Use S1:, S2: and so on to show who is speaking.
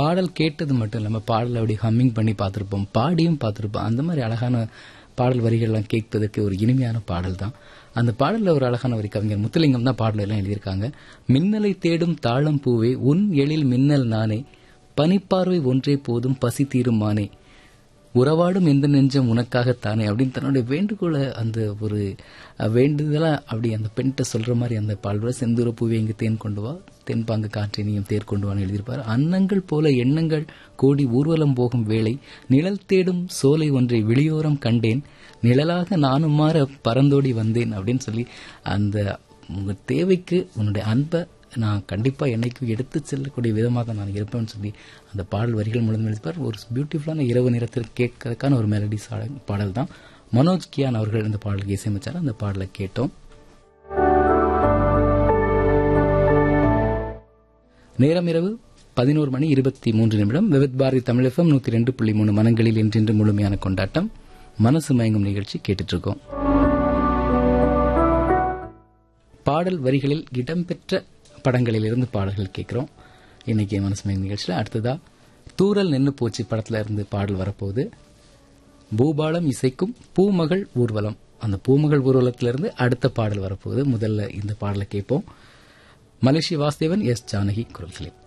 S1: பாடல் கேட்டது மட்டும் இல்லாமல் பாடல் அப்படி ஹம்மிங் பண்ணி பார்த்துருப்போம் பாடியும் பார்த்துருப்போம் அந்த மாதிரி அழகான பாடல் வரிகள்லாம் கேட்பதற்கு ஒரு இனிமையான பாடல் தான் அந்த பாடல்ல ஒரு அழகான வரி கவிஞர் முத்துலிங்கம் தான் பாடல் எல்லாம் எழுதியிருக்காங்க மின்னலை தேடும் தாளம் பூவே உன் எழில் மின்னல் நானே பனிப்பார்வை ஒன்றே போதும் பசி தீரும் மானே உறவாடும் எந்த நெஞ்சம் உனக்காகத்தானே அப்படின்னு தன்னுடைய வேண்டுகோளை அந்த ஒரு அஹ், வேண்டுதலா அப்படி அந்த பெண்கிட்ட சொல்ற மாதிரி அந்த பால்வர செந்தூர பூவே இங்கு தேன் கொண்டு வா தென்பாங்கு காற்றை நீயும் தேர் கொண்டு வான்னு எழுதியிருப்பார் அன்னங்கள் போல எண்ணங்கள் கோடி ஊர்வலம் போகும் வேளை நிழல் தேடும் சோலை ஒன்றை வெளியோரம் கண்டேன் நிழலாக நானும் மாற பறந்தோடி வந்தேன் அப்படின்னு சொல்லி அந்த உங்க தேவைக்கு உன்னுடைய அன்பை நான் கண்டிப்பா என்னைக்கும் எடுத்து செல்லக்கூடிய விதமாக நான் இருப்பேன்னு சொல்லி அந்த பாடல் வரிகள் முழுதும் எழுதிப்பார் ஒரு பியூட்டிஃபுல்லான இரவு நேரத்தில் கேட்கறதுக்கான ஒரு மெலடி பாடல் தான் மனோஜ் கியான் அவர்கள் இந்த பாடலுக்கு இசையமைச்சார் அந்த பாடலை கேட்டோம் நேரம் இரவு பதினோரு மணி இருபத்தி மூன்று நிமிடம் விவித் பாரதி தமிழகம் நூத்தி ரெண்டு புள்ளி மூணு மனங்களில் என்றென்று முழுமையான கொண்டாட்டம் மனசு மயங்கும் நிகழ்ச்சி கேட்டுட்டு இருக்கோம் பாடல் வரிகளில் இடம்பெற்ற படங்களிலிருந்து பாடல்கள் கேட்கிறோம் இன்னைக்கு மனசு மயங்கும் நிகழ்ச்சியில் அடுத்ததா தூரல் நின்னு போச்சு படத்துல இருந்து பாடல் வரப்போகுது பூபாலம் இசைக்கும் பூமகள் ஊர்வலம் அந்த பூமகள் ஊர்வலத்திலிருந்து அடுத்த பாடல் வரப்போகுது முதல்ல இந்த பாடலை கேட்போம் மலேசிய வாசுதேவன் எஸ் ஜானகி குரல்களில்